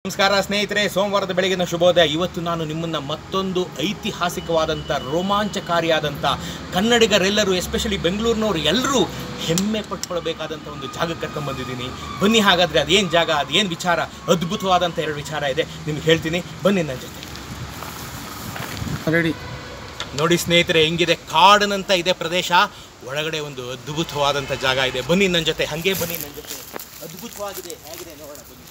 ನಮಸ್ಕಾರ ಸ್ನೇಹಿತರೆ ಸೋಮವಾರದ ಬೆಳಗಿನ ಶುಭೋದಯ ಇವತ್ತು ನಾನು ನಿಮ್ಮನ್ನ ಮತ್ತೊಂದು ಐತಿಹಾಸಿಕವಾದಂಥ ರೋಮಾಂಚಕಾರಿಯಾದಂಥ ಕನ್ನಡಿಗರೆಲ್ಲರೂ ಎಸ್ಪೆಷಲಿ ಬೆಂಗಳೂರಿನವರು ಎಲ್ಲರೂ ಹೆಮ್ಮೆ ಪಟ್ಕೊಳ್ಬೇಕಾದಂಥ ಒಂದು ಜಾಗಕ್ಕೆ ಕರ್ಕೊಂಡ್ಬಂದಿದ್ದೀನಿ ಬನ್ನಿ ಹಾಗಾದರೆ ಅದೇನು ಜಾಗ ಅದೇನು ವಿಚಾರ ಅದ್ಭುತವಾದಂಥ ಎರಡು ವಿಚಾರ ಇದೆ ನಿಮ್ಗೆ ಹೇಳ್ತೀನಿ ಬನ್ನಿ ನನ್ನ ಜೊತೆ ರೆಡಿ ನೋಡಿ ಸ್ನೇಹಿತರೆ ಹೆಂಗಿದೆ ಕಾಡಿನಂತ ಇದೆ ಪ್ರದೇಶ ಒಳಗಡೆ ಒಂದು ಅದ್ಭುತವಾದಂಥ ಜಾಗ ಇದೆ ಬನ್ನಿ ನನ್ನ ಜೊತೆ ಹಾಗೆ ಬನ್ನಿ ನನ್ನ ಜೊತೆ ಅದ್ಭುತವಾಗಿದೆ ಹೇಗಿದೆ ನೋಡೋಣ ಬನ್ನಿ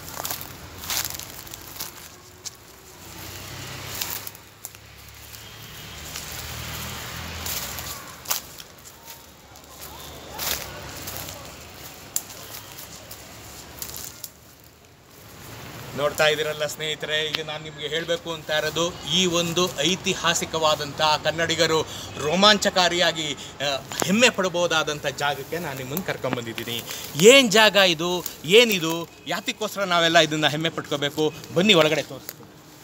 ನೋಡ್ತಾ ಇದ್ದೀರಲ್ಲ ಸ್ನೇಹಿತರೆ ಈಗ ನಾನು ನಿಮಗೆ ಹೇಳಬೇಕು ಅಂತ ಇರೋದು ಈ ಒಂದು ಐತಿಹಾಸಿಕವಾದಂಥ ಕನ್ನಡಿಗರು ರೋಮಾಂಚಕಾರಿಯಾಗಿ ಆ, ಹೆಮ್ಮೆ ಪಡಬಹುದಾದಂಥ ಜಾಗಕ್ಕೆ ನಾನು ನಿಮ್ಮನ್ನು ಕರ್ಕೊಂಬಂದಿದ್ದೀನಿ ಏನು ಜಾಗ ಇದು ಏನಿದು ಯಾತಕ್ಕೋಸ್ಕರ ನಾವೆಲ್ಲ ಇದನ್ನು ಹೆಮ್ಮೆ ಪಟ್ಕೋಬೇಕು ಬನ್ನಿ ಒಳಗಡೆ ತೋರಿಸ್ತೀನಿ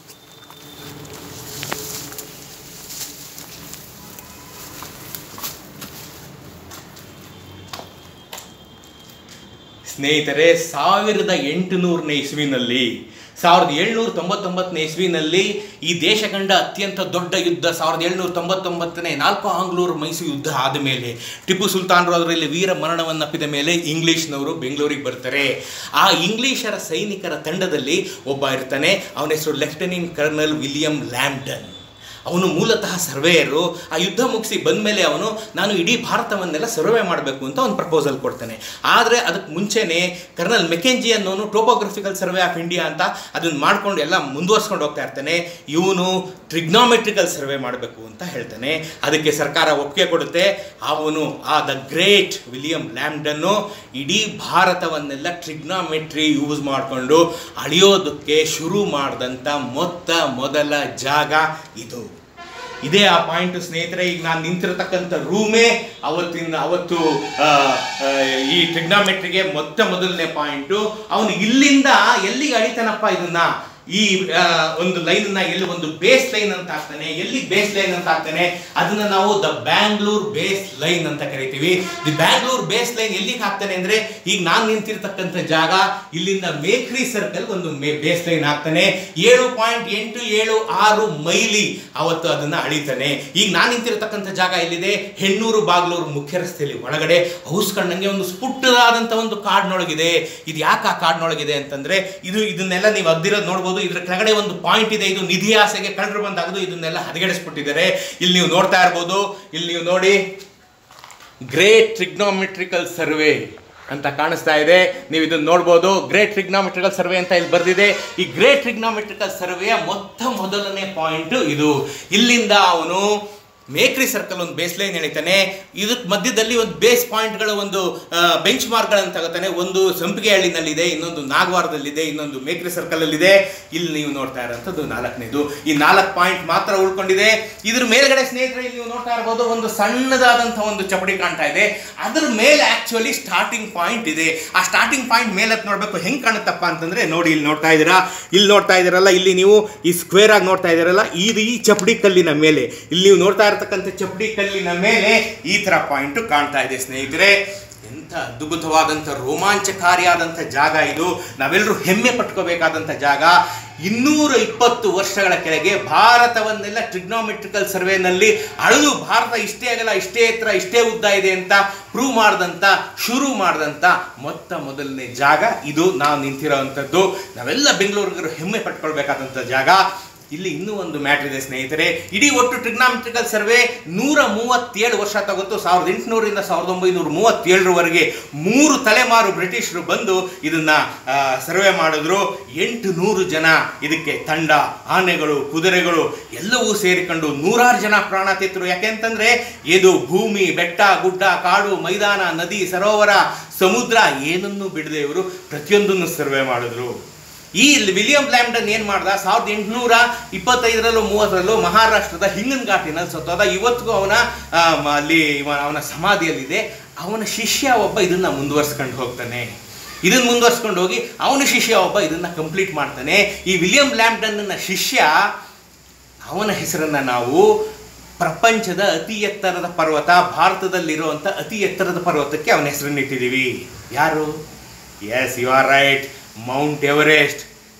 ಸ್ನೇಹಿತರೆ ಸಾವಿರದ ಎಂಟುನೂರನೇ ಇಸ್ವಿನಲ್ಲಿ ಸಾವಿರದ ಏಳ್ನೂರ ತೊಂಬತ್ತೊಂಬತ್ತನೇ ಇಸ್ವಿನಲ್ಲಿ ಈ ದೇಶ ಕಂಡ ಅತ್ಯಂತ ದೊಡ್ಡ ಯುದ್ಧ ಸಾವಿರದ ಏಳ್ನೂರ ತೊಂಬತ್ತೊಂಬತ್ತನೇ ನಾಲ್ಕು ಆಂಗ್ಲೂರು ಮೈಸೂರು ಯುದ್ಧ ಆದ ಮೇಲೆ ಟಿಪ್ಪು ಸುಲ್ತಾನರು ಅದರಲ್ಲಿ ವೀರ ಮರಣವನ್ನು ಅಪ್ಪಿದ ಮೇಲೆ ಇಂಗ್ಲೀಷ್ನವರು ಬೆಂಗಳೂರಿಗೆ ಬರ್ತಾರೆ ಆ ಇಂಗ್ಲೀಷರ ಸೈನಿಕರ ತಂಡದಲ್ಲಿ ಒಬ್ಬ ಇರ್ತಾನೆ ಅವನ ಹೆಸರು ಲೆಫ್ಟಿನೆಂಟ್ ಕರ್ನಲ್ ವಿಲಿಯಂ ಲ್ಯಾಂಬ್ಟನ್ ಅವನು ಮೂಲತಃ ಸರ್ವೇಯರು ಆ ಯುದ್ಧ ಮುಗಿಸಿ ಬಂದಮೇಲೆ ಅವನು ನಾನು ಇಡೀ ಭಾರತವನ್ನೆಲ್ಲ ಸರ್ವೆ ಮಾಡಬೇಕು ಅಂತ ಒಂದು ಪ್ರಪೋಸಲ್ ಕೊಡ್ತಾನೆ ಆದರೆ ಅದಕ್ಕೆ ಮುಂಚೆನೇ ಕರ್ನಲ್ ಮೆಕೆಂಜಿ ಅನ್ನೋನು ಟೋಪೋಗ್ರಫಿಕಲ್ ಸರ್ವೆ ಆಫ್ ಇಂಡಿಯಾ ಅಂತ ಅದನ್ನು ಮಾಡ್ಕೊಂಡು ಎಲ್ಲ ಮುಂದುವರ್ಸ್ಕೊಂಡು ಹೋಗ್ತಾ ಇರ್ತಾನೆ ಇವನು ಟ್ರಿಗ್ನಾಮೆಟ್ರಿಕಲ್ ಸರ್ವೆ ಮಾಡಬೇಕು ಅಂತ ಹೇಳ್ತಾನೆ ಅದಕ್ಕೆ ಸರ್ಕಾರ ಒಪ್ಪಿಗೆ ಕೊಡುತ್ತೆ ಅವನು ಆ ದ ಗ್ರೇಟ್ ವಿಲಿಯಂ ಲ್ಯಾಂಬ್ಡನ್ನು ಇಡೀ ಭಾರತವನ್ನೆಲ್ಲ ಟ್ರಿಗ್ನಾಮೆಟ್ರಿ ಯೂಸ್ ಮಾಡಿಕೊಂಡು ಅಳಿಯೋದಕ್ಕೆ ಶುರು ಮಾಡಿದಂಥ ಮೊತ್ತ ಮೊದಲ ಜಾಗ ಇದು ಇದೇ ಆ ಪಾಯಿಂಟ್ ಸ್ನೇಹಿತರೆ ಈಗ ನಾನು ನಿಂತಿರತಕ್ಕಂಥ ರೂಮೇ ಅವತ್ತಿನ ಅವತ್ತು ಆ, ಆ, ಈ ಟ್ರಿಗ್ನಾಮೆಟ್ರಿಗೆ ಮೊತ್ತ ಮೊದಲನೇ ಪಾಯಿಂಟು ಅವನು ಇಲ್ಲಿಂದ ಎಲ್ಲಿಗೆ ಅಳಿತಾನಪ್ಪ ಇದನ್ನ ಈ ಆ, ಒಂದು ಲೈನ್ನ ಎಲ್ಲಿ ಒಂದು ಬೇಸ್ ಲೈನ್ ಅಂತ ಹಾಕ್ತಾನೆ ಎಲ್ಲಿ ಬೇಸ್ ಲೈನ್ ಅಂತ ಹಾಕ್ತಾನೆ ಅದನ್ನ ನಾವು ದ ಬ್ಯಾಂಗ್ಳೂರ್ ಬೇಸ್ ಲೈನ್ ಅಂತ ಕರಿತೀವಿ ದಿ ಬ್ಯಾಂಗ್ಳೂರ್ ಬೇಸ್ ಲೈನ್ ಎಲ್ಲಿಗೆ ಹಾಕ್ತಾನೆ ಅಂದ್ರೆ ಈಗ ನಾನು ನಿಂತಿರ್ತಕ್ಕಂಥ ಜಾಗ ಇಲ್ಲಿಂದ ಮೇಕ್ರಿ ಸರ್ಕಲ್ ಒಂದು ಬೇಸ್ ಲೈನ್ ಹಾಕ್ತಾನೆ ಏಳು ಪಾಯಿಂಟ್ ಎಂಟು ಏಳು ಆರು ಮೈಲಿ ಅವತ್ತು ಅದನ್ನ ಅಳಿತಾನೆ ಈಗ ನಾನು ನಿಂತಿರ್ತಕ್ಕಂಥ ಜಾಗ ಎಲ್ಲಿದೆ ಹೆಣ್ಣೂರು ಬಾಗ್ಲೂರು ಮುಖ್ಯ ರಸ್ತೆಯಲ್ಲಿ ಒಳಗಡೆ ಹೌಸ್ಕೊಂಡಂಗೆ ಒಂದು ಪುಟ್ಟದಾದಂಥ ಒಂದು ಕಾಡ್ನೊಳಗಿದೆ ಇದು ಯಾಕೆ ಆ ಕಾಡ್ನೊಳಗಿದೆ ಅಂತಂದ್ರೆ ಇದು ಇದನ್ನೆಲ್ಲ ನೀವು ಅದ್ದಿರೋದು ನೋಡ್ಬೋದು ಇದ್ರ ಕೆಳಗಡೆ ಒಂದು ಪಾಯಿಂಟ್ ಇದೆ ಇದು ನಿಧಿ ಆಸೆಗೆ ಕಂಡ್ರು ಬಂದಾಗದು ಇದನ್ನೆಲ್ಲ ಹದಗೆಡಿಸ್ಬಿಟ್ಟಿದ್ದಾರೆ ಇಲ್ಲಿ ನೀವು ನೋಡ್ತಾ ಇರ್ಬೋದು ಇಲ್ಲಿ ನೀವು ನೋಡಿ ಗ್ರೇಟ್ ಟ್ರಿಗ್ನೋಮೆಟ್ರಿಕಲ್ ಸರ್ವೆ ಅಂತ ಕಾಣಿಸ್ತಾ ಇದೆ ನೀವು ಇದನ್ನ ನೋಡ್ಬೋದು ಗ್ರೇಟ್ ಟ್ರಿಗ್ನೋಮೆಟ್ರಿಕಲ್ ಸರ್ವೆ ಅಂತ ಇಲ್ಲಿ ಬರ್ದಿದೆ ಈ ಗ್ರೇಟ್ ಟ್ರಿಗ್ನೋಮೆಟ್ರಿಕಲ್ ಸರ್ವೆಯ ಮೊತ್ತ ಮೊದಲನೇ ಪಾಯಿಂಟ್ ಇದು ಇಲ್ಲಿಂದ ಅವನು ಮೇಕ್ರಿ ಸರ್ಕಲ್ ಒಂದು ಬೇಸ್ ಲೈನ್ ಎಳಿತಾನೆ ಇದಕ್ಕೆ ಮಧ್ಯದಲ್ಲಿ ಒಂದು ಬೇಸ್ ಪಾಯಿಂಟ್ಗಳ ಒಂದು ಬೆಂಚ್ ಮಾರ್ಕ್ಗಳನ್ನು ತಗೋತಾನೆ ಒಂದು ಸಂಪಿಗೆಹಳ್ಳಿನಲ್ಲಿದೆ ಇನ್ನೊಂದು ನಾಗವಾರದಲ್ಲಿದೆ ಇನ್ನೊಂದು ಮೇಕ್ರಿ ಸರ್ಕಲಲ್ಲಿದೆ ಇಲ್ಲಿ ನೀವು ನೋಡ್ತಾ ಇರೋಂಥದ್ದು ನಾಲ್ಕನೇದು ಈ ನಾಲ್ಕು ಪಾಯಿಂಟ್ ಮಾತ್ರ ಉಳ್ಕೊಂಡಿದೆ ಇದ್ರ ಮೇಲ್ಗಡೆ ಸ್ನೇಹಿತರೆ ಇಲ್ಲಿ ನೀವು ನೋಡ್ತಾ ಇರ್ಬೋದು ಒಂದು ಸಣ್ಣದಾದಂಥ ಒಂದು ಚಪಡಿ ಕಾಣ್ತಾ ಇದೆ ಅದ್ರ ಮೇಲೆ ಆಕ್ಚುಲಿ ಸ್ಟಾರ್ಟಿಂಗ್ ಪಾಯಿಂಟ್ ಇದೆ ಆ ಸ್ಟಾರ್ಟಿಂಗ್ ಪಾಯಿಂಟ್ ಮೇಲೆ ನೋಡಬೇಕು ಹೆಂಗೆ ಕಾಣುತ್ತಪ್ಪ ಅಂತಂದ್ರೆ ನೋಡಿ ಇಲ್ಲಿ ನೋಡ್ತಾ ಇದ್ದೀರಾ ಇಲ್ಲಿ ನೋಡ್ತಾ ಇದ್ದೀರಲ್ಲ ಇಲ್ಲಿ ನೀವು ಈ ಸ್ಕ್ವೇರ್ ಆಗಿ ನೋಡ್ತಾ ಇದ್ದೀರಲ್ಲ ಈ ಈ ಚಪಡಿ ಕಲ್ಲಿನ ಮೇಲೆ ಇಲ್ಲಿ ನೀವು ನೋಡ್ತಾ ಇರತಕ್ಕಂಥ ಚಪಡಿ ಕಲ್ಲಿನ ಮೇಲೆ ಈ ತರ ಪಾಯಿಂಟ್ ಕಾಣ್ತಾ ಇದೆ ಸ್ನೇಹಿತರೆ ಎಂಥ ಅದ್ಭುತವಾದಂಥ ರೋಮಾಂಚಕಾರಿಯಾದಂಥ ಜಾಗ ಇದು ನಾವೆಲ್ಲರೂ ಹೆಮ್ಮೆ ಪಟ್ಕೋಬೇಕಾದಂಥ ಜಾಗ ಇನ್ನೂರ ಇಪ್ಪತ್ತು ವರ್ಷಗಳ ಕೆಳಗೆ ಭಾರತವನ್ನೆಲ್ಲ ಟ್ರಿಗ್ನೋಮೆಟ್ರಿಕಲ್ ಸರ್ವೆನಲ್ಲಿ ಅಳೆದು ಭಾರತ ಇಷ್ಟೇ ಆಗಲ್ಲ ಇಷ್ಟೇ ಎತ್ತರ ಇಷ್ಟೇ ಉದ್ದ ಇದೆ ಅಂತ ಪ್ರೂವ್ ಮಾಡಿದಂಥ ಶುರು ಮಾಡಿದಂಥ ಮೊತ್ತ ಮೊದಲನೇ ಜಾಗ ಇದು ನಾವು ನಿಂತಿರೋವಂಥದ್ದು ನಾವೆಲ್ಲ ಬೆಂಗಳೂರಿಗರು ಹೆಮ್ಮೆ ಪಟ್ಕೊಳ್ಬೇಕಾದಂಥ ಜಾಗ ಇಲ್ಲಿ ಇನ್ನೂ ಒಂದು ಮ್ಯಾಟ್ರ್ ಇದೆ ಸ್ನೇಹಿತರೆ ಇಡೀ ಒಟ್ಟು ಟ್ರಿಗ್ನಾಮೆಟ್ರಿಕಲ್ ಸರ್ವೆ ನೂರ ಮೂವತ್ತೇಳು ವರ್ಷ ತಗೋತು ಸಾವಿರದ ಎಂಟುನೂರಿಂದ ಸಾವಿರದ ಒಂಬೈನೂರ ಮೂವತ್ತೇಳರವರೆಗೆ ಮೂರು ತಲೆಮಾರು ಬ್ರಿಟಿಷರು ಬಂದು ಇದನ್ನ ಸರ್ವೆ ಮಾಡಿದ್ರು ಎಂಟು ನೂರು ಜನ ಇದಕ್ಕೆ ತಂಡ ಆನೆಗಳು ಕುದುರೆಗಳು ಎಲ್ಲವೂ ಸೇರಿಕೊಂಡು ನೂರಾರು ಜನ ಪ್ರಾಣ ತೆತ್ತರು ಯಾಕೆಂತಂದ್ರೆ ಇದು ಭೂಮಿ ಬೆಟ್ಟ ಗುಡ್ಡ ಕಾಡು ಮೈದಾನ ನದಿ ಸರೋವರ ಸಮುದ್ರ ಏನನ್ನೂ ಬಿಡದೆ ಇವರು ಪ್ರತಿಯೊಂದನ್ನು ಸರ್ವೆ ಮಾಡಿದ್ರು ಈ ವಿಲಿಯಂ ಲ್ಯಾಂಬ್ಡನ್ ಏನ್ ಮಾಡ್ದ ಸಾವಿರದ ಎಂಟುನೂರ ಇಪ್ಪತ್ತೈದರಲ್ಲೂ ಮೂವತ್ತರಲ್ಲೂ ಮಹಾರಾಷ್ಟ್ರದ ಹಿಂಗನ್ ಘಾಟಿನಲ್ಲಿ ಸತ್ತೋದ ಇವತ್ತಿಗೂ ಅವನ ಆ, ಮ- ಅಲ್ಲಿ ಇವ- ಅವನ ಸಮಾಧಿಯಲ್ಲಿದೆ ಅವನ ಶಿಷ್ಯ ಒಬ್ಬ ಇದನ್ನ ಮುಂದುವರ್ಸ್ಕೊಂಡು ಹೋಗ್ತಾನೆ ಇದನ್ನ ಮುಂದುವರ್ಸ್ಕೊಂಡು ಹೋಗಿ ಅವನ ಶಿಷ್ಯ ಒಬ್ಬ ಇದನ್ನ ಕಂಪ್ಲೀಟ್ ಮಾಡ್ತಾನೆ ಈ ವಿಲಿಯಂ ಲ್ಯಾಂಬ್ಡನ್ನ ಶಿಷ್ಯ ಅವನ ಹೆಸರನ್ನ ನಾವು ಪ್ರಪಂಚದ ಅತಿ ಎತ್ತರದ ಪರ್ವತ ಭಾರತದಲ್ಲಿರುವಂಥ ಅತಿ ಎತ್ತರದ ಪರ್ವತಕ್ಕೆ ಅವನ ಹೆಸರನ್ನು ಇಟ್ಟಿದ್ದೀವಿ ಯಾರು S U R right Mount Everest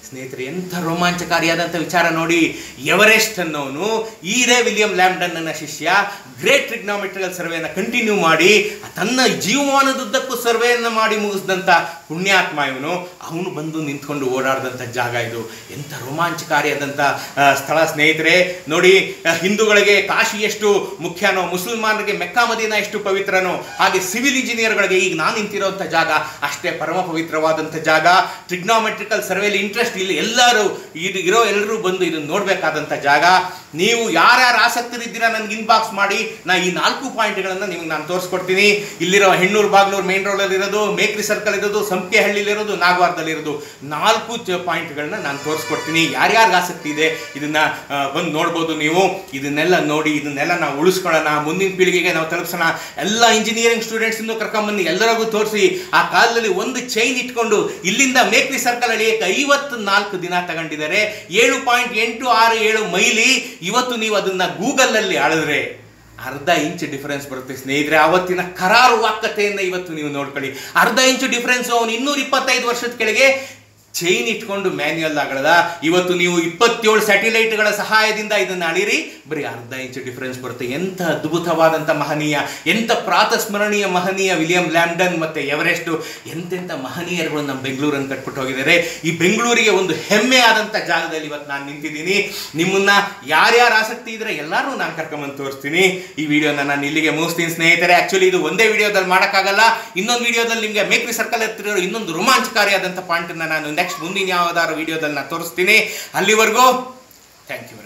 ಸ್ನೇಹಿತರೆ ಎಂಥ ರೋಮಾಂಚಕಾರಿಯಾದಂಥ ವಿಚಾರ ನೋಡಿ ಎವರೆಸ್ಟ್ ಅನ್ನೋನು ಇದೇ ವಿಲಿಯಂ ಲ್ಯಾಂಬ್ಡನ್ ನನ್ನ ಶಿಷ್ಯ ಗ್ರೇಟ್ ಟ್ರಿಗ್ನಾಮೆಟ್ರಿಕಲ್ ಸರ್ವೆಯನ್ನು ಕಂಟಿನ್ಯೂ ಮಾಡಿ ತನ್ನ ಜೀವಮಾನದುದ್ದಕ್ಕೂ ಸರ್ವೆಯನ್ನು ಮಾಡಿ ಮುಗಿಸಿದಂಥ ಪುಣ್ಯಾತ್ಮ ಇವನು ಅವನು ಬಂದು ನಿಂತ್ಕೊಂಡು ಓಡಾಡಿದಂಥ ಜಾಗ ಇದು ಎಂಥ ರೋಮಾಂಚಕಾರಿಯಾದಂಥ ಆ, ಸ್ಥಳ ಸ್ನೇಹಿತರೆ ನೋಡಿ ಆ, ಹಿಂದೂಗಳಿಗೆ ಕಾಶಿ ಎಷ್ಟು ಮುಖ್ಯನೋ ಮುಸಲ್ಮಾನರಿಗೆ ಮೆಕ್ಕಾ ಮದೀನಾ ಎಷ್ಟು ಪವಿತ್ರನೋ ಹಾಗೆ ಸಿವಿಲ್ ಇಂಜಿನಿಯರ್ಗಳಿಗೆ ಈಗ ನಾನು ನಿಂತಿರೋಂಥ ಜಾಗ ಅಷ್ಟೇ ಪರಮ ಪವಿತ್ರವಾದಂಥ ಜಾಗ ಟ್ರಿಗ್ನಾಮೆಟ್ರಿಕಲ್ ಸರ್ವೆಲಿ ಇಂಟ್ರೆಸ್ಟ್ ಇಲ್ಲಿ ಎಲ್ಲರೂ ಇದು ಇರೋ ಎಲ್ಲರೂ ಬಂದು ಇದನ್ನು ನೋಡಬೇಕಾದಂಥ ಜಾಗ ನೀವು ಯಾರ್ಯಾರು ಆಸಕ್ತರಿದ್ದೀರಾ ನನಗೆ ಇನ್ಬಾಕ್ಸ್ ಮಾಡಿ ನಾ ಈ ನಾಲ್ಕು ಪಾಯಿಂಟ್ಗಳನ್ನು ನಿಮಗೆ ನಾನು ತೋರಿಸ್ಕೊಡ್ತೀನಿ ಇಲ್ಲಿರೋ ಹೆಣ್ಣೂರು ಬಾಗ್ಲೂರು ಮೇನ್ ರೋಡಲ್ಲಿ ಇರೋದು ಮೇಕ್ರಿ ಸರ್ಕಲ್ ಇರೋದು ಸಂಪಿಗೆಹಳ್ಳಿಲಿರೋದು ನಾಗವಾರದಲ್ಲಿರೋದು ನಾಲ್ಕು ಪಾಯಿಂಟ್ಗಳನ್ನ ನಾನು ತೋರಿಸ್ಕೊಡ್ತೀನಿ ಯಾರ್ಯಾರಿಗೆ ಆಸಕ್ತಿ ಇದೆ ಇದನ್ನ ಆ, ಬಂದು ನೋಡ್ಬೋದು ನೀವು ಇದನ್ನೆಲ್ಲ ನೋಡಿ ಇದನ್ನೆಲ್ಲ ನಾವು ಉಳಿಸ್ಕೊಳ್ಳೋಣ ಮುಂದಿನ ಪೀಳಿಗೆಗೆ ನಾವು ತಲುಪಿಸೋಣ ಎಲ್ಲ ಇಂಜಿನಿಯರಿಂಗ್ ಸ್ಟೂಡೆಂಟ್ಸ್ ಇಂದು ಕರ್ಕೊಂಬಂದು ಎಲ್ಲರಿಗೂ ತೋರಿಸಿ ಆ ಕಾಲದಲ್ಲಿ ಒಂದು ಚೈನ್ ಇಟ್ಕೊಂಡು ಇಲ್ಲಿಂದ ಮೇಕ್ರಿ ಸರ್ಕಲ್ ಅಳಿಯಕ್ಕೆ ಐವತ್ತು ನಾಲ್ಕು ದಿನ ತಗೊಂಡಿದ್ದಾರೆ ಏಳು ಪಾಯಿಂಟ್ ಎಂಟು ಆರು ಏಳು ಮೈಲಿ ಇವತ್ತು ನೀವು ಅದನ್ನ ಗೂಗಲ್ ಅಲ್ಲಿ ಆಳಿದ್ರೆ ಅರ್ಧ ಇಂಚ್ ಡಿಫರೆನ್ಸ್ ಬರುತ್ತೆ ಸ್ನೇಹಿತರೆ ಅವತ್ತಿನ ಕರಾರು ವಾಕ್ಯತೆಯನ್ನು ಇವತ್ತು ನೀವು ನೋಡ್ಕೊಳ್ಳಿ ಅರ್ಧ ಇಂಚು ಡಿಫರೆನ್ಸ್ ಅವನು ಇನ್ನೂರ ಇಪ್ಪತ್ತೈದು ವರ್ಷದ ಕೆಳಗೆ ಚೈನ್ ಇಟ್ಕೊಂಡು ಮ್ಯಾನ್ಯಲ್ ಆಗಳದ ಇವತ್ತು ನೀವು ಇಪ್ಪತ್ತೇಳು ಸ್ಯಾಟಿಲೈಟ್ಗಳ ಸಹಾಯದಿಂದ ಇದನ್ನು ಅಳಿರಿ ಬರೀ ಅರ್ಧ ಇಂಚ್ ಡಿಫರೆನ್ಸ್ ಬರುತ್ತೆ ಎಂಥ ಅದ್ಭುತವಾದಂಥ ಮಹನೀಯ ಎಂಥ ಪ್ರಾತಸ್ಮರಣೀಯ ಮಹನೀಯ ವಿಲಿಯಂ ಲ್ಯಾಂಬ್ಡನ್ ಮತ್ತೆ ಎವರೆಸ್ಟ್ ಎಂತೆಂಥ ಮಹನೀಯರುಗಳು ನಮ್ಮ ಬೆಂಗಳೂರನ್ನು ಕಟ್ಬಿಟ್ಟು ಹೋಗಿದ್ದಾರೆ ಈ ಬೆಂಗಳೂರಿಗೆ ಒಂದು ಹೆಮ್ಮೆ ಆದಂಥ ಜಾಗದಲ್ಲಿ ಇವತ್ತು ನಾನು ನಿಂತಿದ್ದೀನಿ ನಿಮ್ಮನ್ನ ಯಾರ್ಯಾರು ಆಸಕ್ತಿ ಇದ್ರೆ ಎಲ್ಲರೂ ನಾನು ಕರ್ಕೊಂಬಂದು ತೋರಿಸ್ತೀನಿ ಈ ವಿಡಿಯೋನ ನಾನು ಇಲ್ಲಿಗೆ ಮುಗಿಸ್ತೀನಿ ಸ್ನೇಹಿತರೆ ಆಕ್ಚುಲಿ ಇದು ಒಂದೇ ವಿಡಿಯೋದಲ್ಲಿ ಮಾಡೋಕ್ಕಾಗಲ್ಲ ಇನ್ನೊಂದು ವಿಡಿಯೋದಲ್ಲಿ ನಿಮಗೆ ಮೇಕ್ರಿ ಸರ್ಕಲ್ ಹತ್ತಿರೋ ಇನ್ನೊಂದು ರೋಮಾಂಚಕಾರಿಯಾದಂಥ ಪಾಯಿಂಟನ್ನು ನಾನು ನೆಕ್ಸ್ಟ್ ಮುಂದಿನ ಯಾವ್ದಾದ್ರು ವಿಡಿಯೋದಲ್ಲಿ ನಾನು ತೋರಿಸ್ತೀನಿ ಅಲ್ಲಿವರೆಗೂ ಥ್ಯಾಂಕ್ ಯು